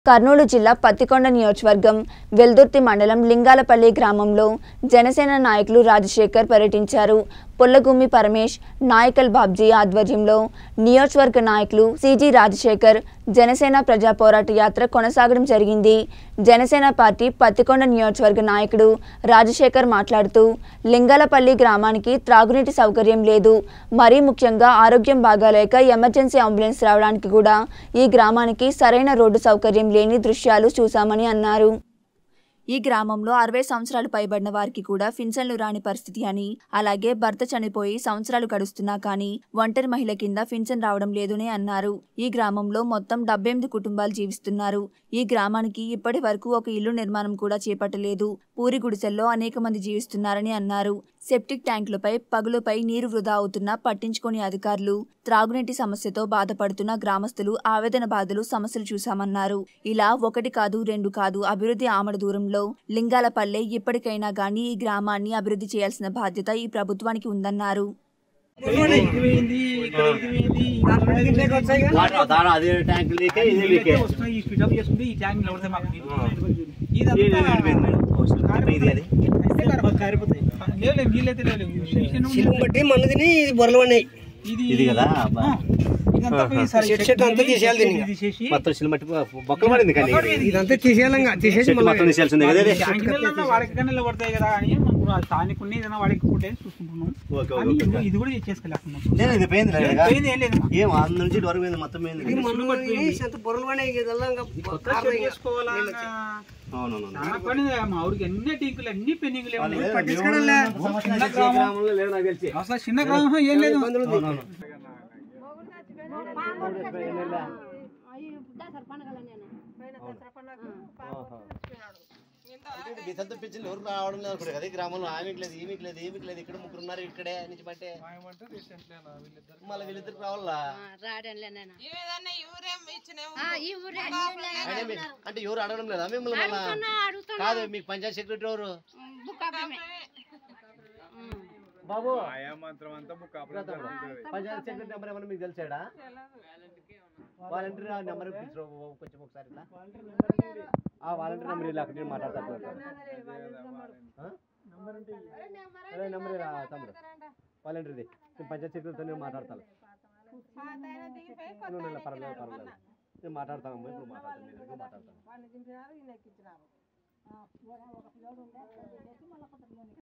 కర్నూలు జిల్లా పత్తికొండ నియోజకవర్గం వెల్దుర్తి మండలం లింగాలపల్లి గ్రామంలో జనసేన నాయకులు రాజశేఖర్ పర్యటించారు పొల్లగుమ్మి పరమేష్ నాయకల్ బాబ్జీ ఆధ్వర్యంలో నియోజకవర్గ నాయకులు సిజి రాజశేఖర్ జనసేన ప్రజా పోరాట యాత్ర కొనసాగడం జరిగింది జనసేన పార్టీ పత్తికొండ నియోజకవర్గ నాయకుడు రాజశేఖర్ మాట్లాడుతూ లింగాలపల్లి గ్రామానికి త్రాగునీటి సౌకర్యం లేదు మరీ ముఖ్యంగా ఆరోగ్యం బాగాలేక ఎమర్జెన్సీ అంబులెన్స్ రావడానికి కూడా ఈ గ్రామానికి సరైన రోడ్డు సౌకర్యం లేని దృశ్యాలు చూశామని అన్నారు ఈ గ్రామంలో అరవై సంవత్సరాలు పైబడిన వారికి కూడా పింఛన్లు రాని పరిస్థితి అని అలాగే భర్త చనిపోయి సంవత్సరాలు గడుస్తున్నా కానీ ఒంటరి మహిళ కింద పింఛన్ రావడం లేదని అన్నారు ఈ గ్రామంలో మొత్తం డెబ్బెనిమిది కుటుంబాలు జీవిస్తున్నారు ఈ గ్రామానికి ఇప్పటి వరకు ఒక ఇల్లు నిర్మాణం కూడా చేపట్టలేదు పూరి గుడిసెల్లో అనేక మంది జీవిస్తున్నారని అన్నారు సెప్టిక్ ట్యాంకులపై పగులపై నీరు వృధా అవుతున్నా పట్టించుకోని అధికారులు త్రాగునీటి సమస్యతో బాధపడుతున్న గ్రామస్తులు ఆవేదన బాధలు సమస్యలు చూశామన్నారు ఇలా ఒకటి కాదు రెండు కాదు అభివృద్ధి ఆమడ దూరంలో లింగాలపల్లె ఇప్పటికైనా గానీ ఈ గ్రామాన్ని అభివృద్ధి చేయాల్సిన బాధ్యత ఈ ప్రభుత్వానికి ఉందన్నారు దాంట్లో దాని అదే ట్యాంక్ లీకే ఇది లీకే ఈ స్పీడప్ చేసుకుంటే ఈ ట్యాంక్ నిలబడితే మాకు ఇది విడిపోయింది. ఇది అది. కారిపోతాయి లేవు నీళ్ళైతే లేవు మిషన్ ఉంది. సిలుం బట్టి మన్ను తిని ఇది బొరలు పడినాయి ఇది ఇది కదా అబ్బా. ఆ, ఇదంతా పోయి సరే చెట్టు చెట్టు అంతా తీసేయాలి దీన్ని. ఇది తీసేసి మొత్తం చిన్న మట్టి బొక్కలు పడింది కానీ ఇది. ఇదంతా తీసేయాలంగా తీసేసి చెట్టు మొత్తం తీసేయాల్సిందే కదా ఇది? ట్యాంక్ నీళ్ళన్నా వాడికి కానీ నిలబడతాయి కదా అని మనకు ఆ స్థానిక ఉన్న ఏదైనా వాడికి పుట్టే చూసుకుంటున్నాం ఓకే, కానీ ఓకే, ఇది- ఓకే. ఇది కూడా చేసుకోలేకున్నాం లేదు, ఇది పోయింది లేదు కదా? పోయింది ఏం లేదు ఏం అందు నుంచి ఇటు వరకు పోయింది మొత్తం పోయింది ఇది మన్ను తిని ఎంత బొరలు పడినాయి ఇదల్లా ఇంకా కొత్త చెట్టు చేసుకోవాలా అవునవును చాలా పని మా ఊరికి అన్ని టీకులు అన్ని పెన్నింగ్లు ఉన్నాయి పట్టించుకోవడంలే. చిన్న గ్రామం అసలు చిన్న గ్రామం ఏం లేదు ఇదంతా పిచ్చిలు ఎవరు రావడం లేదు అనుకుంటే కదా ఈ గ్రామంలో ఆమెకి లేదు ఈమెకి లేదు ఈమెకి లేదు ఇక్కడ ముగ్గురు ఉన్నారు ఇక్కడే నుంచి బట్టే మళ్ళీ వీళ్ళిద్దరికి రావాలా ఏదన్నా ఎవరేం ఇచ్చినావు అంటే మీ- అంటే ఎవరు అడగడం లేదా మిమ్మల్ని మళ్ళా కాదు మీకు పంచాయత్ సెక్రటరీ ఎవరు బాబు పంచాయత్ సెక్రటరీ నెంబర్ ఏమన్నా మీకు తెలిసాడా వాలంటీర్ ఆ నెంబర్ ఇప్పించు కొంచెం ఒకసారి ఇట్లా ఆ వాలంటీర్ నెంబర్ ఇలా అక్కడ నేను మాట్లాడతాను ఆ? అదే నెంబర్ ఇలా తమ్ముడు వాలంటీర్ది నేను పంచాయత్ సెక్రటరీతో నేను మాట్లాడతాను నువ్వు నెల పర్లేదు పర్లేదు నేను మాట్లాడతాను ఇప్పుడు మాట్లాడతాను మీ దగ్గర మాట్లాడతాను